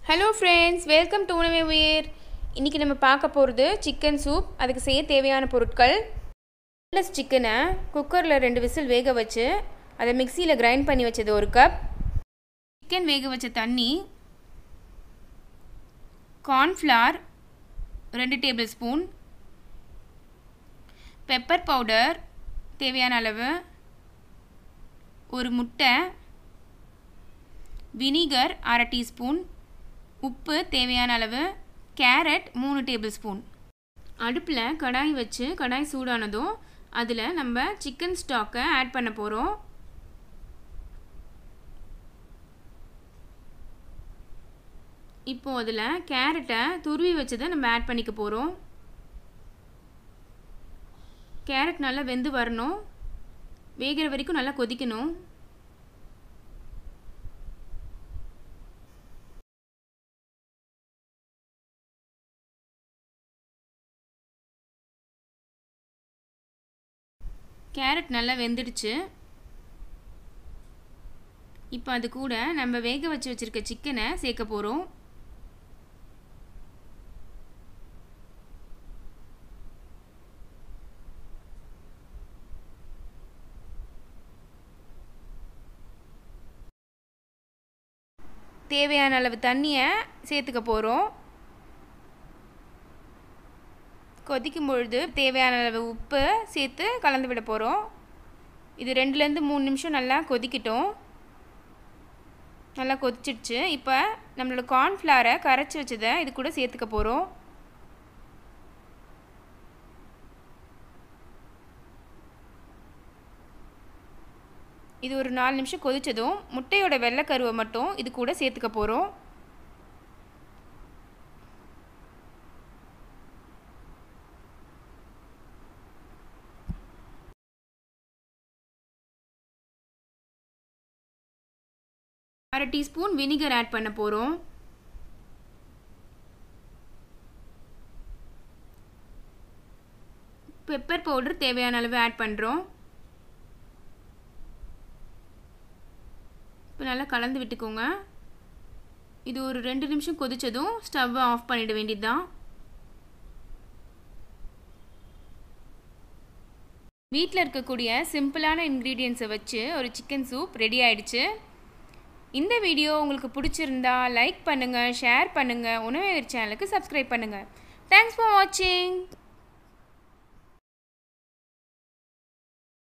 hello friends welcome to உணவே உயிர் இன்றைக்கி நம்ம பார்க்க போகிறது சிக்கன் சூப் அதுக்கு செய்ய தேவையான பொருட்கள் ப்ளஸ் சிக்கனை குக்கரில் ரெண்டு விசில் வேக வச்சு அதை மிக்சியில் கிரைண்ட் பண்ணி வச்சது ஒரு கப் சிக்கன் வேக வச்ச தண்ணி கார்ன்ஃப்ளார் ரெண்டு டேபிள் ஸ்பூன் பெப்பர் பவுடர் தேவையான அளவு ஒரு முட்டை வினிகர் அரை டீஸ்பூன் உப்பு தேவையான அளவு கேரட் மூணு டேபிள் ஸ்பூன் அடுப்பில் கடாய் வச்சு கடாய் சூடானதும் அதில் நம்ம சிக்கன் ஸ்டாக்கை ஆட் பண்ண போகிறோம் இப்போ அதில் கேரட்டை துருவி வச்சதை நம்ம ஆட் பண்ணிக்க போகிறோம் கேரட் நல்லா வெந்து வரணும் வேகிற வரைக்கும் நல்லா கொதிக்கணும் கேரட் நல்லா வெந்துடுச்சு இப்போ அது கூட நம்ம வேக வச்சு வச்சுருக்க சிக்கனை சேர்க்க போகிறோம் தேவையான அளவு தண்ணியை சேர்த்துக்க போகிறோம் கொதிக்கும் பொழுது தேவையான அளவு உப்பு சேர்த்து கலந்து விட போகிறோம் இது ரெண்டுலேருந்து மூணு நிமிஷம் நல்லா கொதிக்கட்டும் நல்லா கொதிச்சிடுச்சு இப்போ நம்மளோட கார்ன்ஃப்ளவரை கரைச்சி வச்சதை இது கூட சேர்த்துக்க போகிறோம் இது ஒரு நாலு நிமிஷம் கொதித்ததும் முட்டையோட வெள்ளைக்கருவை மட்டும் இது கூட சேர்த்துக்க போகிறோம் அரை டீஸ்பூன் வினிகர் ஆட் பண்ண போகிறோம் பெப்பர் பவுடர் தேவையான அளவு ஆட் பண்ணுறோம் இப்போ நல்லா கலந்து விட்டுக்கோங்க இது ஒரு ரெண்டு நிமிஷம் கொதித்ததும் ஸ்டவ்வை ஆஃப் பண்ணிட வேண்டியது தான் வீட்டில் இருக்கக்கூடிய சிம்பிளான இன்க்ரீடியன்ஸை வச்சு ஒரு சிக்கன் சூப் ரெடி ஆயிடுச்சு இந்த வீடியோ உங்களுக்கு பிடிச்சிருந்தா லைக் பண்ணுங்கள் ஷேர் பண்ணுங்கள் உணவு சேனலுக்கு சப்ஸ்கிரைப் பண்ணுங்கள் தேங்க்ஸ் ஃபார் வாட்சிங்